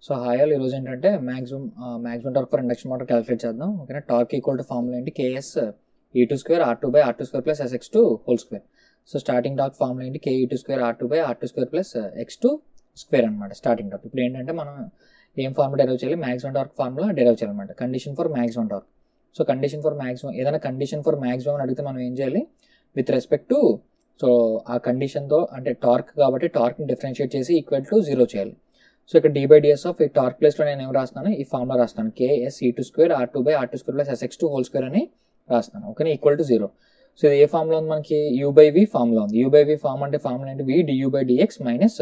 so hi all ఈరోజు ఏంటంటే maximum maximum torque for induction motor calculate చేద్దాం ఓకేనా టార్క్ ఈక్వల్ టు ఫార్ములా ఏంటి KS E two square R two by R two square plus S X two whole square so starting torque formula ఏంటి K E two square R two by R two square plus X two square అనమాట starting torque ఇప్పుడు ఏంటంటే మనం ఏం formula derive చేయాలి maximum torque formula derive చేయాలన్నమాట condition for maximum torque so condition for maximum ఏదైనా condition for maximum అని అడిగితే మనం ఏం చేయాలి విత్ రెస్పెక్ట్ టు సో ఆ కండిషన్తో అంటే టార్క్ కాబట్టి టార్క్ని డిఫరెన్షియేట్ చేసి ఈక్వల్ టు జీరో చేయాలి సో ఇక్కడ డీ బై డిఎస్ ఆఫ్ ఈ టార్క్ ప్లేస్లో నేను ఏం రాస్తాను ఈ ఫార్ములా రాస్తాను KS E two square R two by R two square plus SX two whole square అని రాస్తాను okay equal to zero so ఇది ఏ ఫార్ములా ఉంది మనకి యూ బై వి ఫార్ములా ఉంది యూ బై వి ఫార్మ్ అంటే ఫార్ములా అంటే V DU by DX minus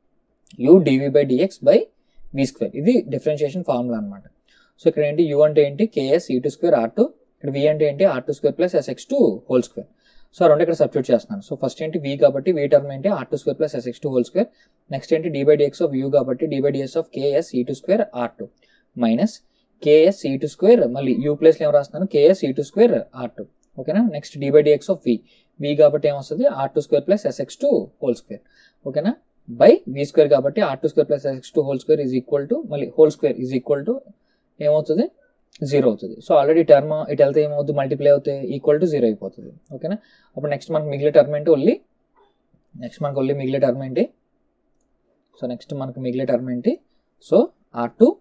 you DV by DX by V square ఇది డిఫరెన్షియేషన్ ఫార్ములా అనమాట సో ఇక్కడ ఏంటి యూ అంటే ఏంటి KS E two square R two ఇక్కడ వి అంటే ఏంటి R two square plus SX two whole square so రెండు ఇక్కడ సబ్స్టిట్యూట్ చేస్తున్నాను సో ఫస్ట్ ఏంటి వి కాబట్టి వి టర్మ్ ఏంటి R two square plus S X two whole square next ఏంటి D by D X of U కాబట్టి D by DS of K S E two square R two minus K S E two square మళ్ళీ U ప్లేస్లో ఏం రాస్తున్నాను K S E two square R two ఓకేనా next D by D X of V V కాబట్టి ఏమొస్తుంది R two square plus S X two whole square ఓకేనా by V square కాబట్టి R two square plus S X two whole square is equal to మళ్ళీ whole square is equal to ఏమవుతుంది zero అవుతుంది so already term ఇటు వెళ్తే ఏమవుతుంది multiply అవుతాయి equal to zero అయిపోతుంది ఓకేనా అప్పుడు నెక్స్ట్ మనకు మిగిలే టర్మ్ ఏంటి ఓన్లీ నెక్స్ట్ మనకు ఓన్లీ మిగిలే టర్మ్ ఏంటి సో నెక్స్ట్ మనకు మిగిలే టర్మ్ ఏంటి so R two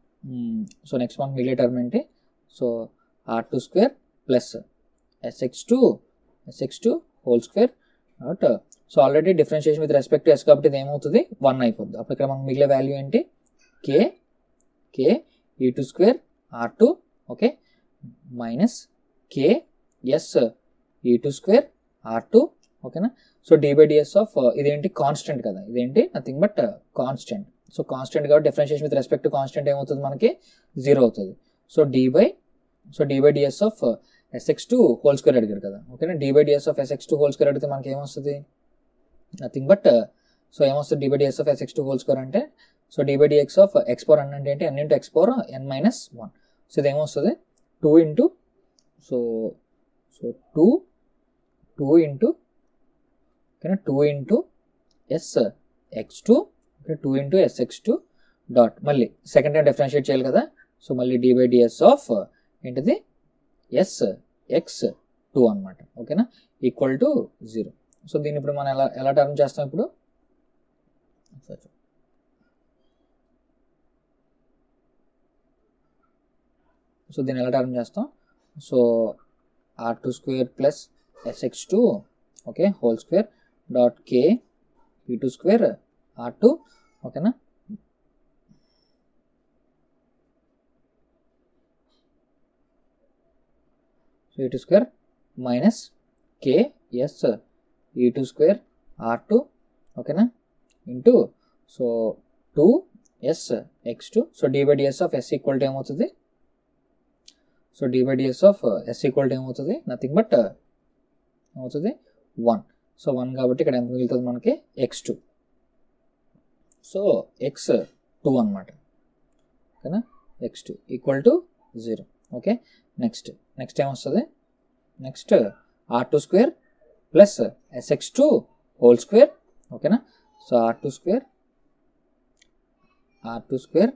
so next మనకు మిగిలే టర్మ్ ఏంటి so R two square plus SX two S X two whole square not so already differentiation with respect to S కాబట్టి ఇది ఏమవుతుంది వన్ అయిపోద్ది అప్పుడు ఇక్కడ మనకు మిగిలే వాల్యూ ఏంటి K K E two square R two okay minus K S E two square R two ఓకేనా so D by DS of ఇదేంటి కాన్స్టెంట్ కదా ఇదేంటి nothing but constant so constant కాబట్టి differentiation with respect to constant ఏమవుతుంది మనకి zero అవుతుంది so D by so D by DS of S X two whole square అడిగారు కదా ఓకేనా D by DS of S X two whole square అడిగితే మనకి ఏమొస్తుంది నథింగ్ బట్ సో ఏమొస్తుంది D by DS of S X two whole square అంటే so D by D X of X power N అంటే ఏంటి N into X power N minus one so ఇది ఏమొస్తుంది two into so so two two into ఓకేనా two into S X two okay two into S X two dot మళ్ళీ second time differentiate చేయాలి కదా so మళ్ళీ D by DS of ఏంటిది S X two అనమాట ఓకేనా ఈక్వల్ టు జీరో సో దీన్ని ఇప్పుడు మనం ఎలా ఎలా టర్న్ చేస్తాం ఇప్పుడు సో దీన్ని ఎలా టర్న్ చేస్తాం so R two square plus SX two okay whole square dot K E two square R two ఓకేనా so E two square minus K S E two square R two ఓకేనా into so two S X two so D by DS of S equal to ఏమవుతుంది so D by DS of S equal to ఏమవుతుంది nothing but ఏమవుతుంది one so one కాబట్టి ఇక్కడ ఎంత మిగులుతుంది మనకి X two so X two అనమాట ఓకేనా X two equal to zero okay next next ఏమొస్తుంది next R two square plus SX two whole square ఓకేనా so R two square R two square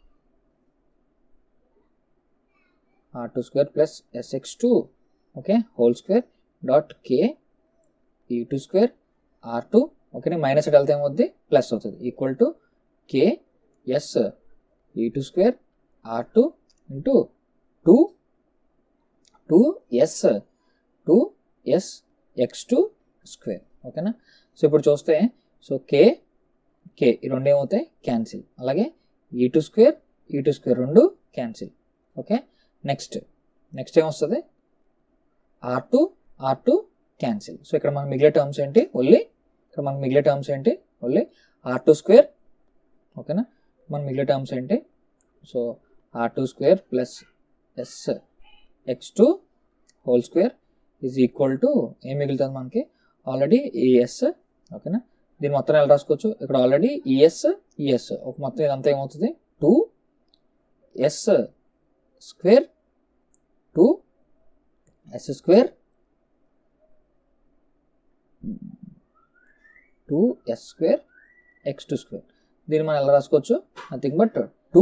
R two square plus SX two okay whole square dot K E two square R two ఓకేనా minus వెళ్తే ఏమవుద్ది plus అవుతుంది equal to K S E two square R two into two two S two S X two square ఓకేనా so ఇప్పుడు చూస్తే so కే K ఈ రెండు ఏమవుతాయి క్యాన్సిల్ అలాగే E two square E two square రెండు క్యాన్సిల్ ఓకే నెక్స్ట్ నెక్స్ట్ ఏమొస్తుంది R two R two cancel so ఇక్కడ మనకు మిగిలే టర్మ్స్ ఏంటి ఓన్లీ ఇక్కడ మనకు మిగిలే టర్మ్స్ ఏంటి ఓన్లీ ఆర్ టూ స్క్వేర్ ఓకేనా మన మిగిలే టర్మ్స్ ఏంటి so R two square plus S X two whole square is equal to ఏం మిగులుతుంది మనకి ఆల్రెడీ ఈఎస్ ఓకేనా దీని మొత్తం ఎలా రాసుకోవచ్చు ఇక్కడ ఆల్రెడీ ఈఎస్ ఈఎస్ ఒక మొత్తం ఇదంతా ఏమవుతుంది two S square two S square two S square X two square దీన్ని మనం ఎలా రాసుకోవచ్చు nothing but two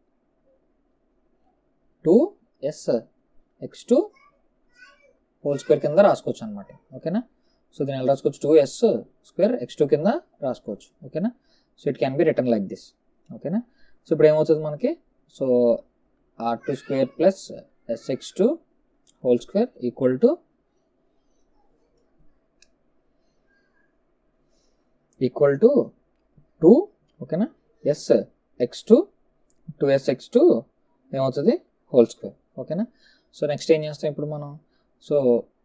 two S X two whole square కింద రాసుకోవచ్చు అనమాట ఓకేనా సో దీన్ని ఎలా రాసుకోవచ్చు two S square X two కింద రాసుకోవచ్చు ఓకేనా so it can be written like this ఓకేనా సో ఇప్పుడు ఏమవుతుంది మనకి so R two square plus S X two whole square equal to equal to two ఓకేనా S X two two S X two ఏమవుతుంది whole square ఓకేనా so next ఏం చేస్తాం ఇప్పుడు మనం so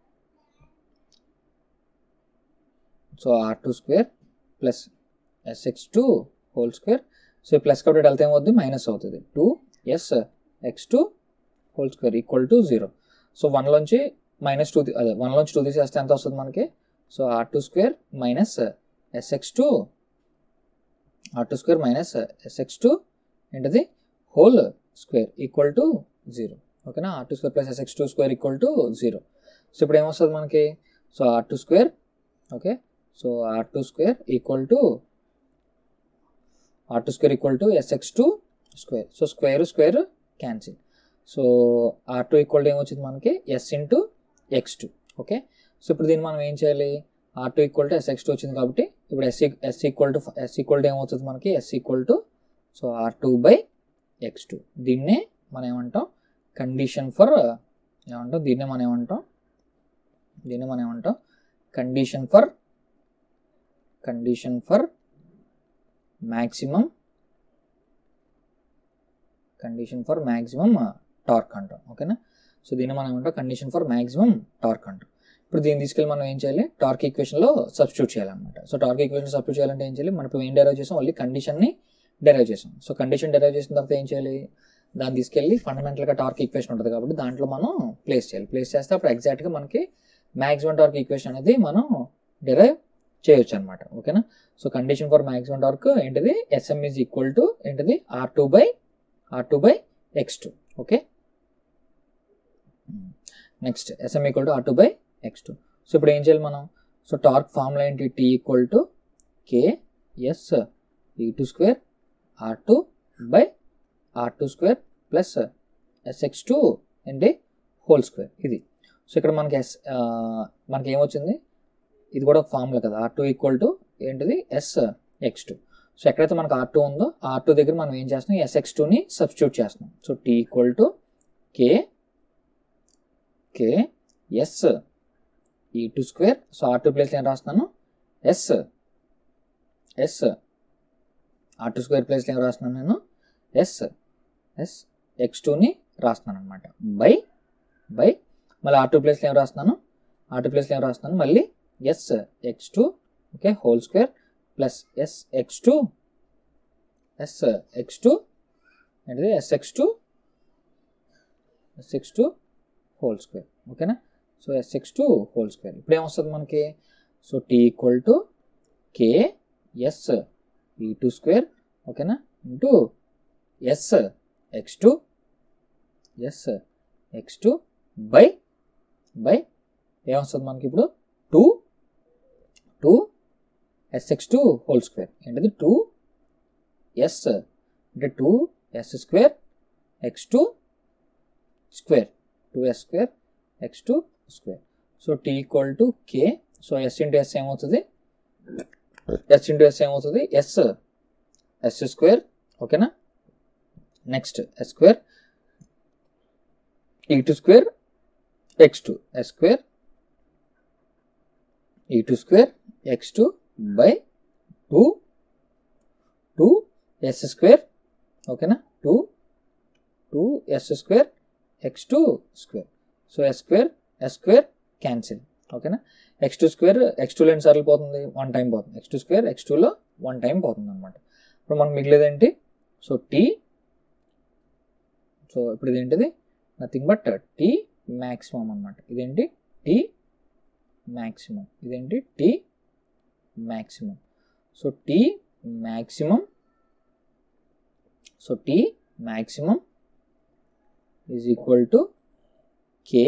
so R two square plus S X two whole square so plus కాబట్టి వెళ్తే ఏమవుతుంది మైనస్ అవుతుంది two S X two whole square equal to zero so వన్లోంచి మైనస్ టూ అదే వన్లోంచి టూ తీసేస్తే ఎంత వస్తుంది మనకి so R two square minus S X two R two square minus S X two ఏంటిది whole square equal to zero ఓకేనా R two square plus S X two square equal to zero so ఇప్పుడు ఏమొస్తుంది మనకి so R two square okay so R two square equal to R two square equal to S X two square so square square cancel so R two equal to ఏమొచ్చింది మనకి S into X two okay so ఇప్పుడు దీన్ని మనం ఏం చేయాలి R two equal to S X two వచ్చింది కాబట్టి ఇప్పుడు S S equal to S equal to ఏమవుతుంది మనకి S equal to so R two by X two దీన్నే మనం ఏమంటాం కండిషన్ ఫర్ ఏమంటాం దీన్నే మనం ఏమంటాం దీన్ని మనం ఏమంటాం condition for condition for maximum condition for maximum torque అంటాం ఓకేనా సో దీన్ని మనం ఏమంటాం కండిషన్ ఫర్ మ్యాక్సిమం టార్క్ అంటాం ఇప్పుడు దీన్ని తీసుకెళ్ళి మనం ఏం చేయాలి టార్క్ ఈక్వేషన్లో సబ్స్టిట్యూట్ చేయాలన్నమాట సో టార్క్ ఈక్వేషన్ సబ్స్టిట్యూట్ చేయాలంటే ఏం చేయాలి మనం ఇప్పుడు ఏం డెరైవ్ చేసాం ఓన్లీ కండిషన్ని డెరైవ్ చేసాం సో కండిషన్ డెరైవ్ చేసిన తర్వాత ఏం చేయాలి దాన్ని తీసుకెళ్ళి ఫండమెంటల్గా టార్క్ ఈక్వేషన్ ఉంటుంది కాబట్టి దాంట్లో మనం ప్లేస్ చేయాలి ప్లేస్ చేస్తే అప్పుడు ఎగ్జాక్ట్గా మనకి మ్యాక్సిమం టార్క్ ఈక్వేషన్ అనేది మనం డెరైవ్ చేయొచ్చు అనమాట ఓకేనా so condition for maximum torque ఏంటిది ఎస్ఎం ఈజ్ ఈక్వల్ టు ఏంటిది R two by R two by X two okay next S M equal to R two by X two so ఇప్పుడు ఏం చేయాలి మనం సో టార్క్ ఫార్ములా ఏంటి T equal to K S E two square R two by R two square plus SX two ఏంటి whole square ఇది so ఇక్కడ మనకి yes మనకి ఏమొచ్చింది ఇది కూడా ఒక ఫార్ములా కదా ఆర్ టూ ఈక్వల్ టు ఏంటిది ఎస్ ఎక్స్ టూ సో ఎక్కడైతే మనకు ఆర్ టూ ఉందో ఆర్ టూ దగ్గర మనం ఏం చేస్తున్నాం ఎస్ ఎక్స్ టూని సబ్స్టిట్యూట్ చేస్తున్నాం so T equal to K K S E two square so R two ప్లేస్లో ఏం రాస్తున్నాను S S R two square ప్లేస్లో ఏం రాస్తున్నాను నేను ఎస్ ఎస్ ఎక్స్ టూని రాస్తున్నాను అనమాట బై బై మళ్ళీ ఆర్ టూ ప్లేస్లో ఏం రాస్తున్నాను ఆర్ టూ ప్లేస్లో ఏం రాస్తున్నాను మళ్ళీ S X two okay whole square plus S X two S X two ఏంటిది S X two S X two whole square ఓకేనా so S X two whole square ఇప్పుడు ఏమొస్తుంది మనకి so T equal to K S E two square ఓకేనా into S X two S X two by by ఏమొస్తుంది మనకి ఇప్పుడు two two S X two whole square ఏంటిది two S అంటే two S square X two square two S square X two square so T equal to K so S into S ఏమవుతుంది S into S ఏమవుతుంది S S square ఓకేనా next S square E two square X two S square E two square X two by two two S square ఓకేనా two two S square X two square so S square S square cancel ఓకేనా X two square X టూలో ఎన్నిసార్లు పోతుంది one time పోతుంది X two square X టూలో one time పోతుంది అనమాట ఇప్పుడు మనకు మిగిలేదేంటి సో టీ సో ఇప్పుడు ఇదేంటిది నథింగ్ బట్ టీ మ్యాక్సిమం అనమాట ఇదేంటి టీ మ్యాక్సిమం ఇదేంటి T maximum so T maximum so T maximum is equal to K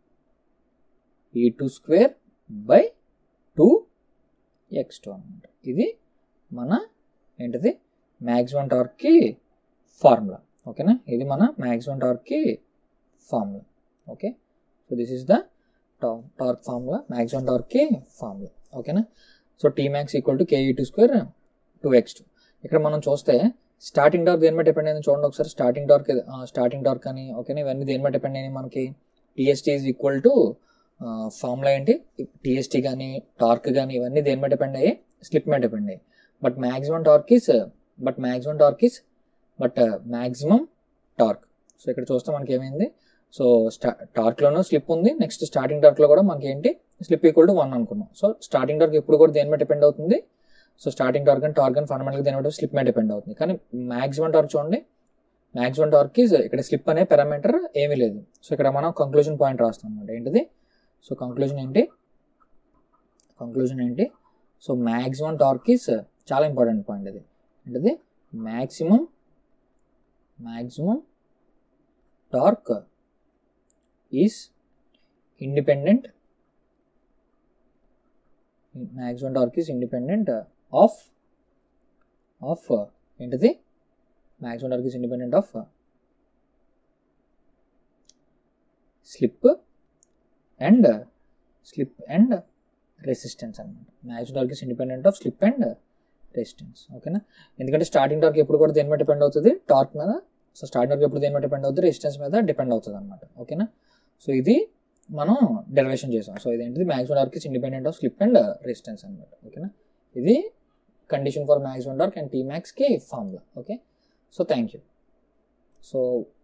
E two square by two X two అనమాట ఇది మన ఏంటిది మ్యాక్సిమం టార్క్కి ఫార్ములా ఓకేనా ఇది మన మ్యాక్సిమం టార్క్కి formula okay so this is the torque formula maximum టార్క్కి ఫార్ములా ఓకేనా so T max equal to K E two square two X two ఇక్కడ మనం చూస్తే స్టార్టింగ్ టార్క్ దేని మీద డిపెండ్ అయింది చూడండి ఒకసారి స్టార్టింగ్ టార్క్ స్టార్టింగ్ టార్క్ అని ఓకేనా ఇవన్నీ దేని మీద డిపెండ్ అయినాయి మనకి T S T is equal to formula ఏంటి టీఎస్టీ కానీ టార్క్ కానీ ఇవన్నీ దేని మీద డిపెండ్ అయ్యి స్లిప్ మీద డిపెండ్ అయ్యి but maximum torque is but maximum torque is but maximum torque so ఇక్కడ చూస్తే మనకి ఏమైంది సో స్టా టార్క్లోనూ స్లిప్ ఉంది నెక్స్ట్ స్టార్టింగ్ టార్క్లో కూడా మనకి ఏంటి స్లిప్ ఈక్వల్ టు వన్ అనుకున్నాం సో స్టార్టింగ్ టార్క్ ఎప్పుడు కూడా దేని మీద డిపెండ్ అవుతుంది so starting torque and torque and fundamental దేని మీద స్లిప్ మీద డిపెండ్ అవుతుంది కానీ మ్యాక్సిమం టార్క్ చూడండి మ్యాక్సిమం టార్క్ ఈజ్ ఇక్కడ స్లిప్ అనే పారామీటర్ ఏమీ లేదు సో ఇక్కడ మనం కంక్లూజన్ పాయింట్ రాస్తాం అనమాట ఏంటిది సో కంక్లూజన్ ఏంటి కంక్లూజన్ ఏంటి సో మ్యాక్సిమం టార్క్ ఈస్ చాలా ఇంపార్టెంట్ పాయింట్ ఇది ఏంటిది maximum maximum torque is independent maximum torque is independent of of ఏంటిది maximum torque is independent of slip and slip and resistance అనమాట maximum torque is independent of slip and resistance ఓకేనా ఎందుకంటే starting torque ఎప్పుడు కూడా దేని మీద depend అవుతుంది torque మీద సో స్టార్టింగ్ టార్క్ ఎప్పుడు దేని మీద డిపెండ్ అవుతుంది రెసిస్టెన్స్ మీద డిపెండ్ అవుతుంది అనమాట ఓకేనా సో ఇది మనం డెరివేషన్ చేసాం సో ఇదేంటిది maximum torque is independent of slip and resistance అనమాట ఓకేనా ఇది condition for maximum torque and T మ్యాక్స్కి formula okay so thank you so